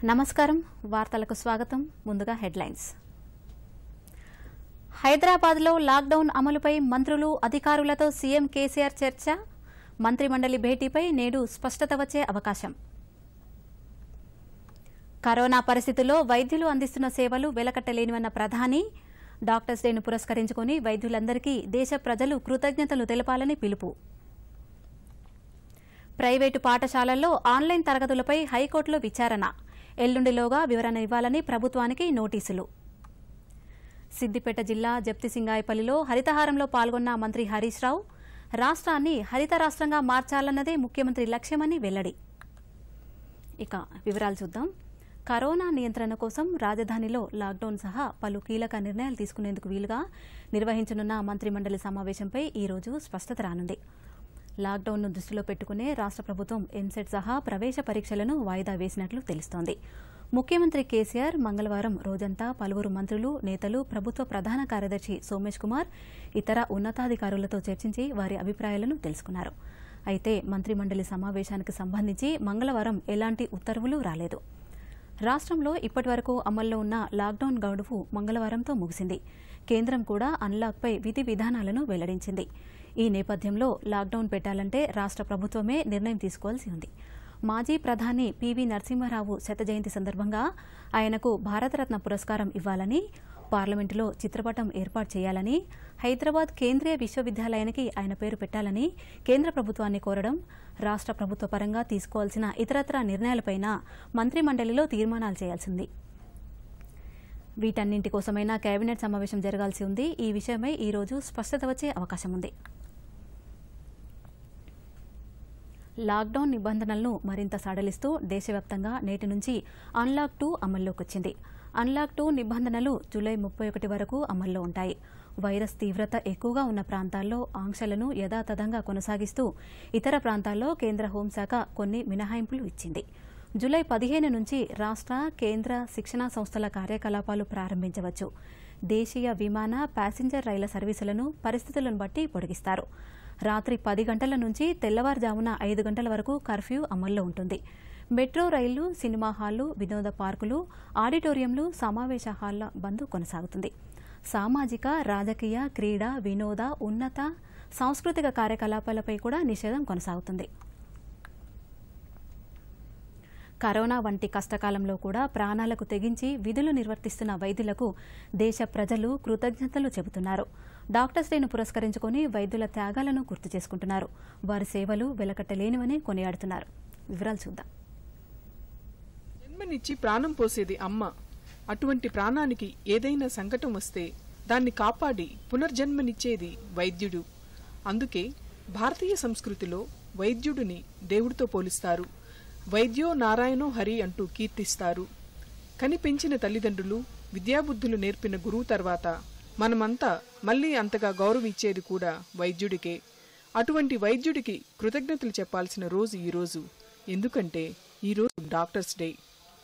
నమస్కారం వార్తలకు స్వాగతం ముందుగా హెడ్లైన్స్ హైదరాబాద్లో లాక్డౌన్ అమలుపై మంత్రులు అధికారులతో సీఎం కేసీఆర్ చర్చ మంత్రిమండలి భేటీపై నేడు స్పష్టత వచ్చే అవకాశం కరోనా పరిస్థితుల్లో వైద్యులు అందిస్తున్న సేవలు వెలకట్టలేనివన్న ప్రధాని డాక్టర్స్ డేను పురస్కరించుకుని వైద్యులందరికీ దేశ ప్రజలు కృతజ్ఞతలు తెలపాలని పిలుపు ప్రైవేటు పాఠశాలల్లో ఆన్లైన్ తరగతులపై హైకోర్టులో విచారణ ఎల్లుండిలోగా వివరణ ఇవ్వాలని ప్రభుత్వానికి నోటీసులు సిద్దిపేట జిల్లా జప్తిసింగాయపల్లిలో హరితహారంలో పాల్గొన్న మంత్రి హరీష్ రావు రాష్ట్రాన్ని హరిత రాష్ట్రంగా మార్చాలన్నదే ముఖ్యమంత్రి లక్ష్యమని వెల్లడి ఇక వివరాలు చూద్దాం కరోనా నియంత్రణ కోసం రాజధానిలో లాక్డౌన్ సహా పలు కీలక నిర్ణయాలు తీసుకునేందుకు వీలుగా నిర్వహించనున్న మంత్రిమండలి సమావేశంపై ఈ రోజు స్పష్టత రానుంది లాక్డౌన్ను దృష్టిలో పెట్టుకునే రాష్ట్ర ప్రభుత్వం ఎంసెట్ సహా ప్రవేశ పరీక్షలను వాయిదా వేసినట్లు తెలుస్తోంది ముఖ్యమంత్రి కేసీఆర్ మంగళవారం రోజంతా పలువురు మంత్రులు నేతలు ప్రభుత్వ ప్రధాన కార్యదర్శి సోమేష్ కుమార్ ఇతర ఉన్నతాధికారులతో చర్చించి వారి అభిప్రాయాలను తెలుసుకున్నారు అయితే మంత్రిమండలి సమావేశానికి సంబంధించి మంగళవారం ఎలాంటి ఉత్తర్వులు రాలేదు రాష్ట్రంలో ఇప్పటివరకు అమల్లో ఉన్న లాక్డౌన్ గడువు మంగళవారంతో ముగిసింది కేంద్రం కూడా అన్లాక్పై విధి విధానాలను వెల్లడించింది ఈ నేపథ్యంలో లాక్డౌన్ పెట్టాలంటే రాష్ట్ర ప్రభుత్వమే నిర్ణయం తీసుకోవాల్సి ఉంది మాజీ ప్రధాని పివి నరసింహారావు శత జయంతి సందర్భంగా ఆయనకు భారతరత్న పురస్కారం ఇవ్వాలని పార్లమెంటులో చిత్రపటం ఏర్పాటు చేయాలని హైదరాబాద్ కేంద్రీయ విశ్వవిద్యాలయానికి ఆయన పేరు పెట్టాలని కేంద్ర ప్రభుత్వాన్ని కోరడం రాష్ట్ర ప్రభుత్వ పరంగా తీసుకోవాల్సిన ఇతరత్ర నిర్ణయాలపైన మంత్రిమండలిలో తీర్మానాలు చేయాల్సింది వీటన్నింటి కోసమైనా కేబినెట్ సమావేశం జరగాల్సి ఉంది ఈ విషయమై ఈ రోజు స్పష్టత వచ్చే అవకాశం ఉంది లాక్డౌన్ నిబంధనలను మరింత సడలిస్తూ దేశవ్యాప్తంగా నేటి నుంచి అన్లాక్ టూ అమల్లోకి వచ్చింది అన్లాక్ టూ నిబంధనలు జూలై ముప్పై ఒకటి వరకు అమల్లో ఉంటాయి వైరస్ తీవ్రత ఎక్కువగా ఉన్న ప్రాంతాల్లో ఆంక్షలను యథాతథంగా కొనసాగిస్తూ ఇతర ప్రాంతాల్లో కేంద్ర హోంశాఖ కొన్ని మినహాయింపులు ఇచ్చింది జూలై పదిహేను నుంచి రాష్ట్ర కేంద్ర శిక్షణా సంస్థల కార్యకలాపాలు ప్రారంభించవచ్చు దేశీయ విమాన ప్యాసింజర్ రైళ్ల సర్వీసులను పరిస్థితులను బట్టి పొడిగిస్తారు రాత్రి పది గంటల నుంచి తెల్లవారుజామున ఐదు గంటల వరకు కర్ఫ్యూ అమల్లో ఉంటుంది మెట్రో రైళ్లు సినిమా హాళ్లు వినోద పార్కులు ఆడిటోరియంలు సమావేశ హాళ్ల బంద్ కొనసాగుతుంది సామాజిక రాజకీయ క్రీడా వినోద ఉన్నత సాంస్కృతిక కార్యకలాపాలపై కూడా నిషేధం కొనసాగుతుంది కరోనా వంటి కష్టకాలంలో కూడా ప్రాణాలకు తెగించి విధులు నిర్వర్తిస్తున్న వైద్యులకు దేశ ప్రజలు కృతజ్ఞతలు చెబుతున్నారు డాక్టర్స్ డేను పురస్కరించుకుని వైద్యుల త్యాగాలను గుర్తు చేసుకుంటున్నారు వారి సేవలు వెలకట్టలేనివని కొనియాడుతున్నారు వివరాలు చూద్దాం జన్మనిచ్చి ప్రాణం పోసేది అమ్మ అటువంటి ప్రాణానికి ఏదైనా సంకటం వస్తే దాన్ని కాపాడి పునర్జన్మనిచ్చేది వైద్యుడు అందుకే భారతీయ సంస్కృతిలో వైద్యుడిని దేవుడితో పోలిస్తారు వైద్యో నారాయణో హరి అంటూ కీర్తిస్తారు కని పెంచిన తల్లిదండ్రులు విద్యాబుద్ధులు నేర్పిన గురువు తర్వాత మనమంతా మళ్ళీ అంతగా గౌరవించేది కూడా వైద్యుడికే అటువంటి వైద్యుడికి కృతజ్ఞతలు చెప్పాల్సిన రోజు ఈరోజు ఎందుకంటే ఈరోజు డాక్టర్స్ డే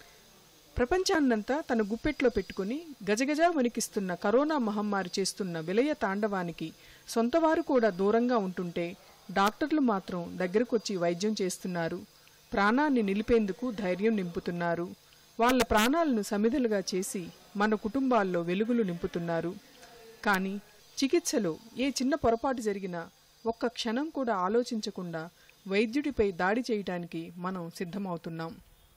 ప్రపంచాన్నంతా తన గుప్పెట్లో పెట్టుకుని గజగజా వణికిస్తున్న కరోనా మహమ్మారి చేస్తున్న విలయ తాండవానికి సొంతవారు కూడా దూరంగా ఉంటుంటే డాక్టర్లు మాత్రం దగ్గరకొచ్చి వైద్యం చేస్తున్నారు ప్రాణాన్ని నిలిపేందుకు ధైర్యం నింపుతున్నారు వాళ్ళ ప్రాణాలను సమిధలుగా చేసి మన కుటుంబాల్లో వెలుగులు నింపుతున్నారు కానీ చికిత్సలో ఏ చిన్న పొరపాటు జరిగినా ఒక్క క్షణం కూడా ఆలోచించకుండా వైద్యుడిపై దాడి చేయటానికి మనం సిద్ధమవుతున్నాం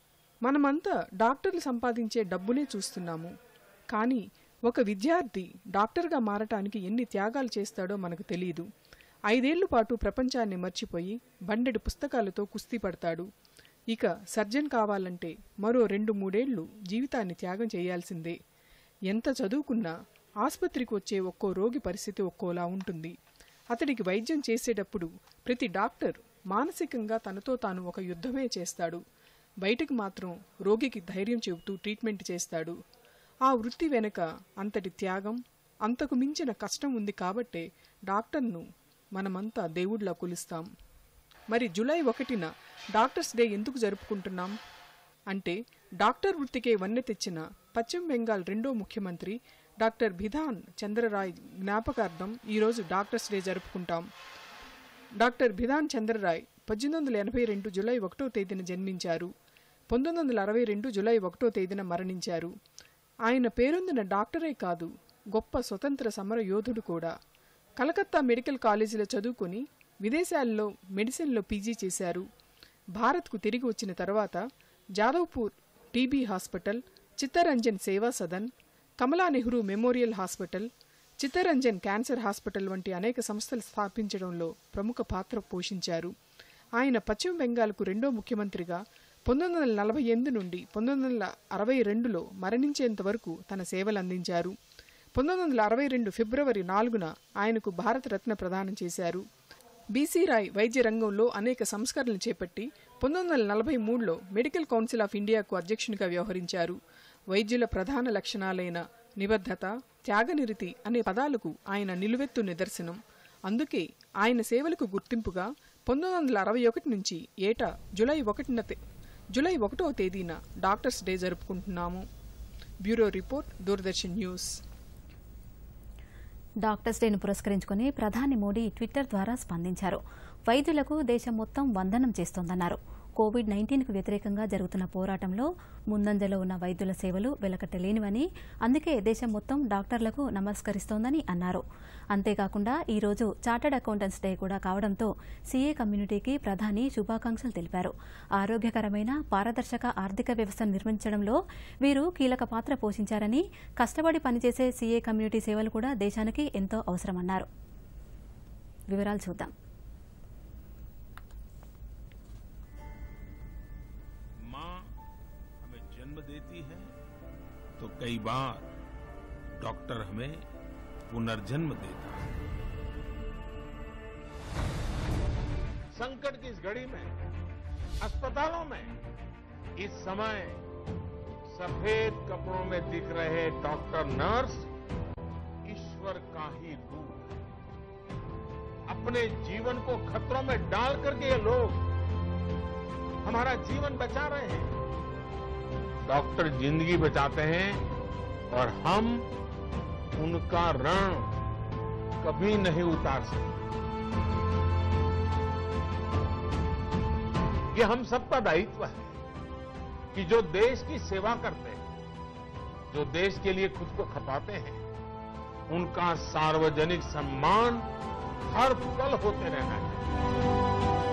మనమంతా డాక్టర్లు సంపాదించే డబ్బునే చూస్తున్నాము కానీ ఒక విద్యార్థి డాక్టర్గా మారటానికి ఎన్ని త్యాగాలు చేస్తాడో మనకు తెలియదు ఐదేళ్ల పాటు ప్రపంచాన్ని మర్చిపోయి బండెడు పుస్తకాలతో కుస్తీ పడతాడు ఇక సర్జన్ కావాలంటే మరో రెండు మూడేళ్లు జీవితాన్ని త్యాగం చేయాల్సిందే ఎంత చదువుకున్నా ఆసుపత్రికి వచ్చే ఒక్కో రోగి పరిస్థితి ఒక్కోలా ఉంటుంది అతడికి వైద్యం చేసేటప్పుడు ప్రతి డాక్టర్ మానసికంగా తనతో తాను ఒక యుద్ధమే చేస్తాడు బయటకు మాత్రం రోగికి ధైర్యం చెబుతూ ట్రీట్మెంట్ చేస్తాడు ఆ వృత్తి వెనుక అంతటి త్యాగం అంతకు మించిన కష్టం ఉంది కాబట్టే డాక్టర్ను మనమంతా దేవుడిలా కొలుస్తాం మరి జూలై ఒకటిన డాక్టర్స్ డే ఎందుకు జరుపుకుంటున్నాం అంటే డాక్టర్ వృత్తికే వన్నె తెచ్చిన పశ్చిమ బెంగాల్ రెండో ముఖ్యమంత్రి డాక్టర్ బిధాన్ చంద్రరాయ్ జ్ఞాపకార్థం ఈరోజు డాక్టర్స్ డే జరుపుకుంటాం డాక్టర్ బిధాన్ చంద్రరాయ్ పద్దెనిమిది వందల ఎనభై రెండు జూలై ఒకటో తేదీన జన్మించారు పంతొమ్మిది వందల అరవై రెండు జులై ఒకటో తేదీన మరణించారు ఆయన పేరొందిన డాక్టరే కాదు గొప్ప స్వతంత్ర సమర యోధుడు కూడా కలకత్తా మెడికల్ కాలేజీలో చదువుకొని విదేశాల్లో మెడిసిన్లో పీజీ చేశారు భారత్కు తిరిగి వచ్చిన తర్వాత Jadavpur TB hospital Chittaranjan Seva Sadan Kamala Nehru memorial hospital Chittaranjan cancer hospital వంటి అనేక సంస్థలు స్థాపించడంలో ప్రముఖ పాత్ర పోషించారు ఆయన పశ్చిమ బెంగాల్కు రెండో ముఖ్యమంత్రిగా పంతొమ్మిది వందల నలభై ఎనిమిది నుండి పంతొమ్మిది వందల అరవై రెండులో మరణించేంత వరకు తన సేవలు అందించారు పంతొమ్మిది వందల అరవై రెండు ఫిబ్రవరి నాలుగున ఆయనకు భారతరత్న ప్రదానం చేశారు బీసీ రాయ్ వైద్య రంగంలో అనేక సంస్కరణలు చేపట్టి పంతొమ్మిది వందల నలభై మూడులో మెడికల్ కౌన్సిల్ ఆఫ్ ఇండియాకు అధ్యక్షునిగా వ్యవహరించారు వైద్యుల ప్రధాన లక్షణాలైన నిబద్ధత త్యాగనిరతి అనే పదాలకు ఆయన నిలువెత్తు నిదర్శనం అందుకే ఆయన సేవలకు గుర్తింపుగా పంతొమ్మిది వందల అరవై ఒకటి నుంచి ఏటా జులై ఒకటిన తే- జులై ఒకటో తేదీన డాక్టర్స్ డే జరుపుకుంటున్నాము bureau report Doordarshan news doctors డేను పురస్కరించుకుని ప్రధాని మోడీ ట్విట్టర్ ద్వారా స్పందించారు వైద్యులకు దేశం మొత్తం వందనం చేస్తోందన్నారు కోవిడ్ నైన్టీన్కు వ్యతిరేకంగా జరుగుతున్న పోరాటంలో ముందంజలో ఉన్న వైద్యుల సేవలు వెలకట్టలేనివని అందుకే దేశం మొత్తం డాక్టర్లకు నమస్కరిస్తోందని అన్నారు అంతేకాకుండా ఈ రోజు చార్టర్డ్ అకౌంటెంట్స్ డే కూడా కావడంతో సీఏ కమ్యూనిటీకి ప్రధాని శుభాకాంక్షలు తెలిపారు ఆరోగ్యకరమైన పారదర్శక ఆర్థిక వ్యవస్థను నిర్మించడంలో వీరు కీలక పాత్ర పోషించారని కష్టపడి పనిచేసే సీఏ కమ్యూనిటీ సేవలు కూడా దేశానికి ఎంతో అవసరమన్నారు వివరాలు చూద్దాం माँ हमें जन्म देती है तो कई बार डॉक्टर हमें पुनर्जन्म देता है संकट की इस घड़ी में अस्पतालों में इस समय सफेद कपड़ों में दिख रहे डॉक्टर नर्स ईश्वर का ही रूप है अपने जीवन को खतरों में डाल करके ये लोग हमारा जीवन बचा रहे हैं डॉक्टर जिंदगी बचाते हैं और हम उनका ऋण कभी नहीं उतार सकते ये हम सबका दायित्व है कि जो देश की सेवा करते हैं जो देश के लिए खुद को खपाते हैं उनका सार्वजनिक सम्मान हर पल होते रहना चाहिए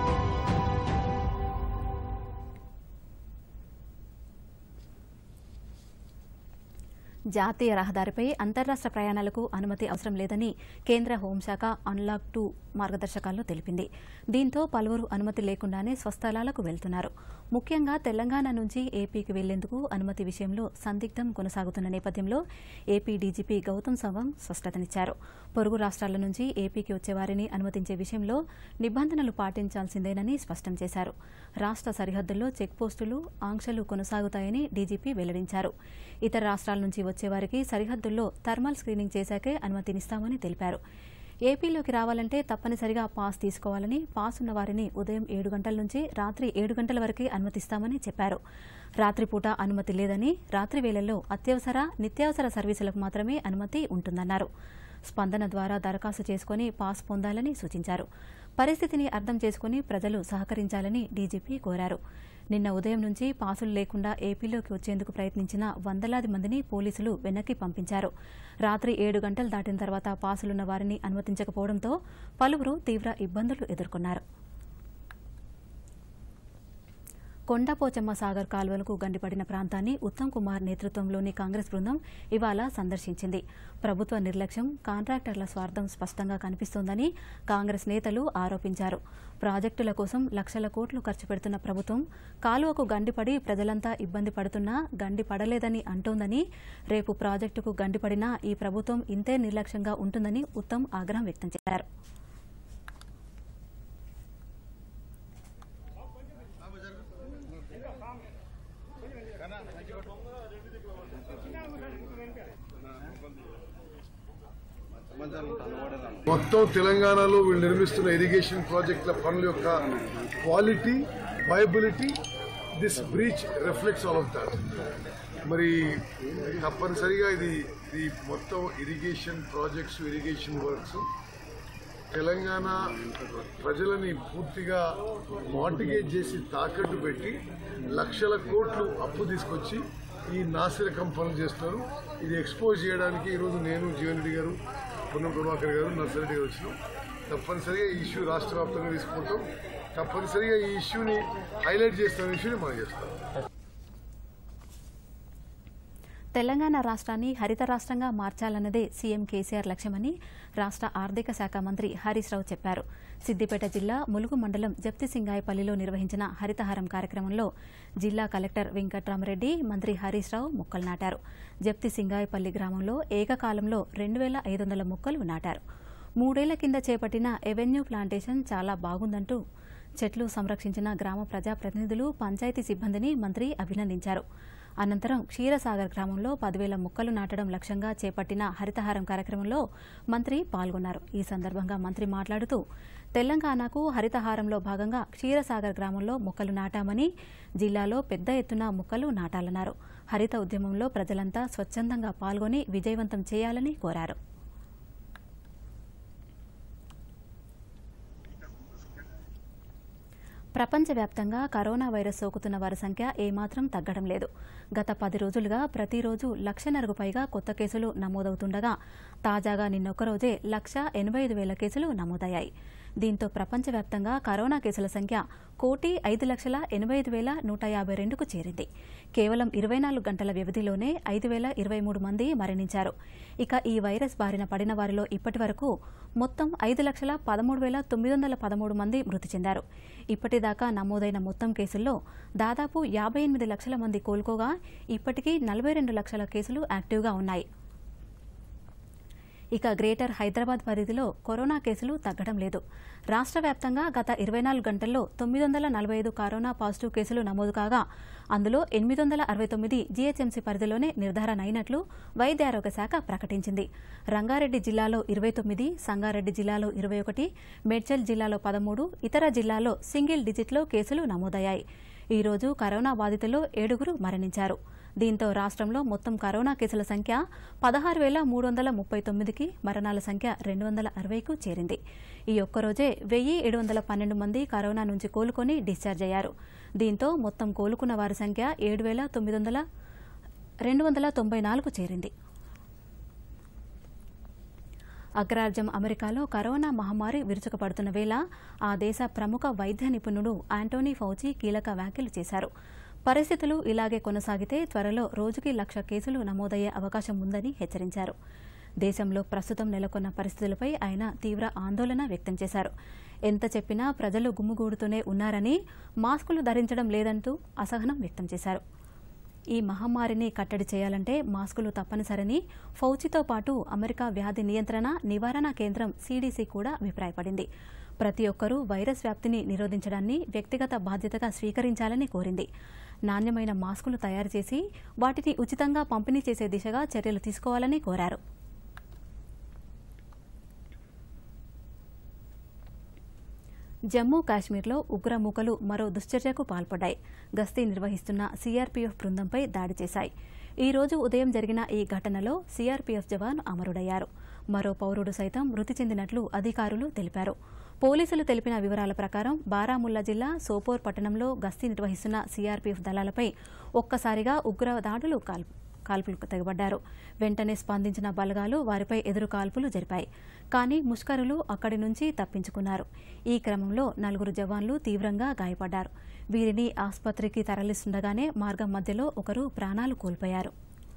జాతీయ రహదారిపై అంతర్రాష్ట్ర ప్రయాణాలకు అనుమతి అవసరం లేదని కేంద్ర హోంశాఖ అన్లాక్ టూ మార్గదర్శకాల్లో తెలిపింది దీంతో పలువురు అనుమతి లేకుండానే స్వస్థలాలకు వెళ్తున్నారు ముఖ్యంగా తెలంగాణ నుంచి ఏపీకి వెళ్లేందుకు అనుమతి విషయంలో సందిగ్ధం కొనసాగుతున్న నేపథ్యంలో ఏపీ డీజీపీ గౌతమ్ సవాంగ్ స్పష్టతనిచ్చారు పొరుగు రాష్ట్రాల నుంచి ఏపీకి వచ్చేవారిని అనుమతించే విషయంలో నిబంధనలు పాటించాల్సిందేనని స్పష్టం చేశారు రాష్ట్ర సరిహద్దుల్లో చెక్పోస్టులు ఆంక్షలు కొనసాగుతాయని డీజీపీ వెల్లడించారు ఇతర రాష్ట్రాల నుంచి వచ్చేవారికి సరిహద్దుల్లో థర్మల్ స్క్రీనింగ్ చేశాకే అనుమతినిస్తామని తెలిపారు ఏపీలోకి రావాలంటే తప్పనిసరిగా పాస్ తీసుకోవాలని పాస్ ఉన్న వారిని ఉదయం ఏడు గంటల నుంచి రాత్రి ఏడు గంటల వరకే అనుమతిస్తామని చెప్పారు రాత్రిపూట అనుమతి లేదని రాత్రి వేళల్లో అత్యవసర నిత్యావసర సర్వీసులకు మాత్రమే అనుమతి ఉంటుందన్నారు స్పందన ద్వారా దరఖాస్తు చేసుకుని పాస్ పొందాలని సూచించారు పరిస్థితిని అర్థం చేసుకుని ప్రజలు సహకరించాలని డీజీపీ కోరారు నిన్న ఉదయం నుంచి పాసులు లేకుండా ఏపీలోకి వచ్చేందుకు ప్రయత్నించిన వందలాది మందిని పోలీసులు వెనక్కి పంపించారు రాత్రి ఏడు గంటలు దాటిన తర్వాత పాసులున్న వారిని అనుమతించకపోవడంతో పలువురు తీవ్ర ఇబ్బందులు ఎదుర్కొన్నారు కొండపోచమ్మ సాగర్ కాలువలకు గండిపడిన ప్రాంతాన్ని ఉత్తమ్ కుమార్ నేతృత్వంలోని కాంగ్రెస్ బృందం ఇవాళ సందర్శించింది ప్రభుత్వ నిర్లక్ష్యం కాంట్రాక్టర్ల స్వార్థం స్పష్టంగా కనిపిస్తోందని కాంగ్రెస్ నేతలు ఆరోపించారు ప్రాజెక్టుల కోసం లక్షల కోట్లు ఖర్చు పెడుతున్న ప్రభుత్వం కాలువకు గండిపడి ప్రజలంతా ఇబ్బంది పడుతున్నా గండి పడలేదని అంటోందని రేపు ప్రాజెక్టుకు గండిపడినా ఈ ప్రభుత్వం ఇంతే నిర్లక్ష్యంగా ఉంటుందని ఉత్తమ్ ఆగ్రహం వ్యక్తం చేశారు మొత్తం తెలంగాణలో వీళ్ళు నిర్మిస్తున్న ఇరిగేషన్ ప్రాజెక్టుల పనుల యొక్క quality viability this breach reflects all of that మరి తప్పనిసరిగా ఇది ఇది మొత్తం irrigation projects irrigation works Telangana ప్రజలని పూర్తిగా మార్టిగేజ్ చేసి తాకట్టు పెట్టి లక్షల కోట్లు అప్పు తీసుకొచ్చి ఈ నాసిరకం పనులు చేస్తున్నారు ఇది ఎక్స్పోజ్ చేయడానికి ఈరోజు నేను జీవన్ రెడ్డి గారు పొన్నం ప్రభాకర్ గారు నర్సరెడ్డి గారు వచ్చినాం తప్పనిసరిగా ఈ ఇష్యూ రాష్ట్ర వ్యాప్తంగా తీసుకుంటాం తప్పనిసరిగా ఈ ఇష్యూని హైలైట్ చేస్తున్న ఇష్యూని మనం చేస్తాం తెలంగాణ రాష్ట్రాన్ని హరిత రాష్ట్రంగా మార్చాలన్నదే సీఎం కేసీఆర్ లక్ష్యమని రాష్ట్ర ఆర్థిక శాఖ మంత్రి హరీష్ రావు చెప్పారు సిద్దిపేట జిల్లా ములుగు మండలం జప్తిసింగాయపల్లిలో నిర్వహించిన హరితహారం కార్యక్రమంలో జిల్లా కలెక్టర్ వెంకట్రామరెడ్డి మంత్రి హరీష్ రావు మొక్కలు నాటారు జప్తి సింగాయపల్లి గ్రామంలో ఏకకాలంలో రెండు వేల ఐదు వందల మొక్కలు నాటారు మూడేళ్ల కింద చేపట్టిన ఎవెన్యూ ప్లాంటేషన్ చాలా బాగుందంటూ చెట్లు సంరక్షించిన గ్రామ ప్రజాప్రతినిధులు పంచాయతీ సిబ్బందిని మంత్రి అభినందించారు అనంతరం క్షీరసాగర్ గ్రామంలో పదివేల మొక్కలు నాటడం లక్ష్యంగా చేపట్టిన హరితహారం కార్యక్రమంలో మంత్రి పాల్గొన్నారు ఈ సందర్భంగా మంత్రి మాట్లాడుతూ తెలంగాణకు హరితహారంలో భాగంగా క్షీరసాగర్ గ్రామంలో మొక్కలు నాటామని జిల్లాలో పెద్ద ఎత్తున మొక్కలు నాటాలన్నారు హరిత ఉద్యమంలో ప్రజలంతా స్వచ్ఛందంగా పాల్గొని విజయవంతం చేయాలని కోరారు ప్రపంచవ్యాప్తంగా కరోనా వైరస్ సోకుతున్న వారి సంఖ్య ఏమాత్రం తగ్గడం లేదు గత పది రోజులుగా ప్రతిరోజు లక్షన్నరకు పైగా కొత్త కేసులు నమోదవుతుండగా తాజాగా నిన్నొక్కరోజే లక్ష ఎనభై ఐదు వేల కేసులు నమోదయ్యాయి దీంతో ప్రపంచవ్యాప్తంగా కరోనా కేసుల సంఖ్య కోటి ఐదు లక్షల ఎనభై ఐదు వేల నూట యాభై రెండుకు చేరింది కేవలం ఇరవై నాలుగు గంటల వ్యవధిలోనే ఐదు వేల ఇరవై మూడు మంది మరణించారు ఇక ఈ వైరస్ బారిన పడిన వారిలో ఇప్పటి వరకు మొత్తం ఐదు లక్షల పదమూడు వేల తొమ్మిది వందల పదమూడు మంది మృతి చెందారు ఇప్పటిదాకా నమోదైన మొత్తం కేసుల్లో దాదాపు యాభై ఎనిమిది లక్షల మంది కోలుకోగా ఇప్పటికీ నలభై రెండు లక్షల కేసులు యాక్టివ్గా ఉన్నాయి ఇక గ్రేటర్ హైదరాబాద్ పరిధిలో కరోనా కేసులు తగ్గడం లేదు రాష్ట్ర వ్యాప్తంగా గత ఇరవై నాలుగు గంటల్లో తొమ్మిది వందల నలభై ఐదు కరోనా పాజిటివ్ కేసులు నమోదు కాగా అందులో ఎనిమిది వందల అరవై తొమ్మిది జీహెచ్ఎంసీ పరిధిలోనే నిర్ధారణ అయినట్లు వైద్య ఆరోగ్య శాఖ ప్రకటించింది రంగారెడ్డి జిల్లాలో ఇరవై తొమ్మిది సంగారెడ్డి జిల్లాలో ఇరవై ఒకటి మేడ్చల్ జిల్లాలో పదమూడు ఇతర జిల్లాల్లో సింగిల్ డిజిట్లో కేసులు నమోదయ్యాయి ఈ రోజు కరోనా బాధితుల్లో ఏడుగురు మరణించారు దీంతో రాష్ట్రంలో మొత్తం కరోనా కేసుల సంఖ్య పదహారు వేల మూడు వందల ముప్పై తొమ్మిదికి మరణాల సంఖ్య రెండు వందల అరవైకు చేరింది ఈ ఒక్కరోజే వెయ్యి ఏడు వందల పన్నెండు మంది కరోనా నుంచి కోలుకొని డిశ్చార్జ్ అయ్యారు దీంతో మొత్తం కోలుకున్న వారి సంఖ్య ఏడు వేల తొమ్మిది వందల రెండు వందల తొంభై నాలుగు చేరింది అగ్రరాజ్యం అమెరికాలో కరోనా మహమ్మారి విరుచుకుపడుతున్న వేళ ఆ దేశ ప్రముఖ వైద్య నిపుణుడు ఆంటోనీ ఫౌచి కీలక వ్యాఖ్యలు చేశారు పరిస్థితులు ఇలాగే కొనసాగితే త్వరలో రోజుకి లక్ష కేసులు నమోదయ్యే అవకాశం ఉందని హెచ్చరించారు దేశంలో ప్రస్తుతం నెలకొన్న పరిస్థితులపై ఆయన తీవ్ర ఆందోళన వ్యక్తం చేశారు ఎంత చెప్పినా ప్రజలు గుమ్ముగూడుతూనే ఉన్నారని మాస్కులు ధరించడం లేదంటూ అసహనం వ్యక్తం చేశారు ఈ మహమ్మారిని కట్టడి చేయాలంటే మాస్కులు తప్పనిసరని ఫౌచితో పాటు అమెరికా వ్యాధి నియంత్రణ నివారణ కేంద్రం సీడీసీ కూడా అభిప్రాయపడింది ప్రతి ఒక్కరూ వైరస్ వ్యాప్తిని నిరోధించడాన్ని వ్యక్తిగత బాధ్యతగా స్వీకరించాలని కోరింది నాణ్యమైన మాస్కులు తయారు చేసి వాటిని ఉచితంగా పంపిణీ చేసే దిశగా చర్యలు తీసుకోవాలని కోరారు జమ్మూ కాశ్మీర్లో ఉగ్రమూకలు మరో దుశ్చర్యకు పాల్పడ్డాయి గస్తీ నిర్వహిస్తున్న సీఆర్పీఎఫ్ బృందంపై దాడి చేశాయి ఈ రోజు ఉదయం జరిగిన ఈ ఘటనలో సీఆర్పీఎఫ్ జవాన్ అమరుడయ్యారు మరో పౌరుడు సైతం మృతి చెందినట్లు అధికారులు తెలిపారు పోలీసులు తెలిపిన వివరాల ప్రకారం బారాముల్లా జిల్లా సోపోర్ పట్టణంలో గస్తీ నిర్వహిస్తున్న సీఆర్పీఎఫ్ దళాలపై ఒక్కసారిగా ఉగ్ర దాడులు కాల్ కాల్పులకు తెగబడ్డారు వెంటనే స్పందించిన బలగాలు వారిపై ఎదురు కాల్పులు జరిపాయి కానీ ముష్కరులు అక్కడి నుంచి తప్పించుకున్నారు ఈ క్రమంలో నలుగురు జవాన్లు తీవ్రంగా గాయపడ్డారు వీరిని ఆసుపత్రికి తరలిస్తుండగానే మార్గం మధ్యలో ఒకరు ప్రాణాలు కోల్పోయారు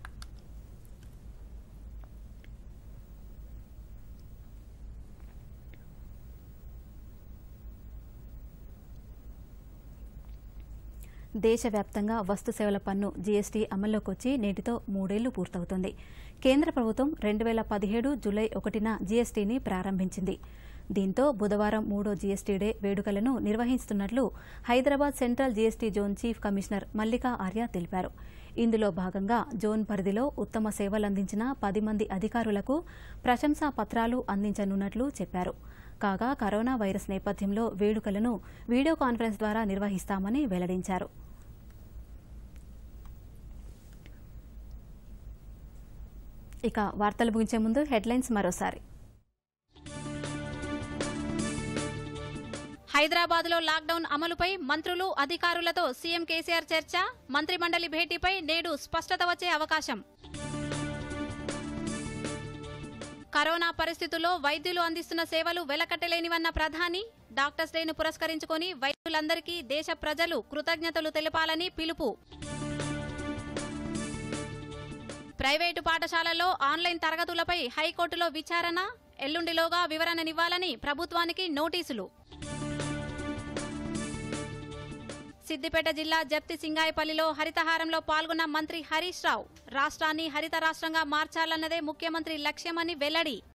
దేశవ్యాప్తంగా వస్తు సేవల పన్ను జీఎస్టీ అమల్లోకి వచ్చి నేటితో మూడేళ్లు పూర్తవుతుంది కేంద్ర ప్రభుత్వం రెండు వేల పదిహేడు జులై ఒకటిన జీఎస్టీని ప్రారంభించింది దీంతో బుధవారం మూడో జీఎస్టీ డే వేడుకలను నిర్వహిస్తున్నట్లు Hyderabad central GST zone chief commissioner Mallika Arya తెలిపారు ఇందులో భాగంగా జోన్ పరిధిలో ఉత్తమ సేవలందించిన పది మంది అధికారులకు ప్రశంసా పత్రాలు అందించనున్నట్లు చెప్పారు కాగా కరోనా వైరస్ నేపథ్యంలో వేడుకలను వీడియో కాన్ఫరెన్స్ ద్వారా నిర్వహిస్తామని వెల్లడించారు ఇక వార్తలు ముగించే ముందు హెడ్లైన్స్ మరోసారి హైదరాబాద్లో లాక్డౌన్ అమలుపై మంత్రులు అధికారులతో సీఎం కేసీఆర్ చర్చ మంత్రిమండలి భేటీపై నేడు స్పష్టత వచ్చే అవకాశం కరోనా పరిస్థితుల్లో వైద్యులు అందిస్తున్న సేవలు వెలకట్టలేనివన్న ప్రధాని డాక్టర్స్ డేను పురస్కరించుకొని వైద్యులందరికీ దేశ ప్రజలు కృతజ్ఞతలు తెలపాలని పిలుపు ప్రైవేటు పాఠశాలల్లో ఆన్లైన్ తరగతులపై హైకోర్టులో విచారణ ఎల్లుండిలోగా వివరణనివ్వాలని ప్రభుత్వానికి నోటీసులు సిద్దిపేట జిల్లా జప్తి సింగాయపల్లిలో హరితహారంలో పాల్గొన్న మంత్రి హరీష్ రావు రాష్ట్రాన్ని హరిత రాష్ట్రంగా మార్చాలన్నదే ముఖ్యమంత్రి లక్ష్యమని వెల్లడి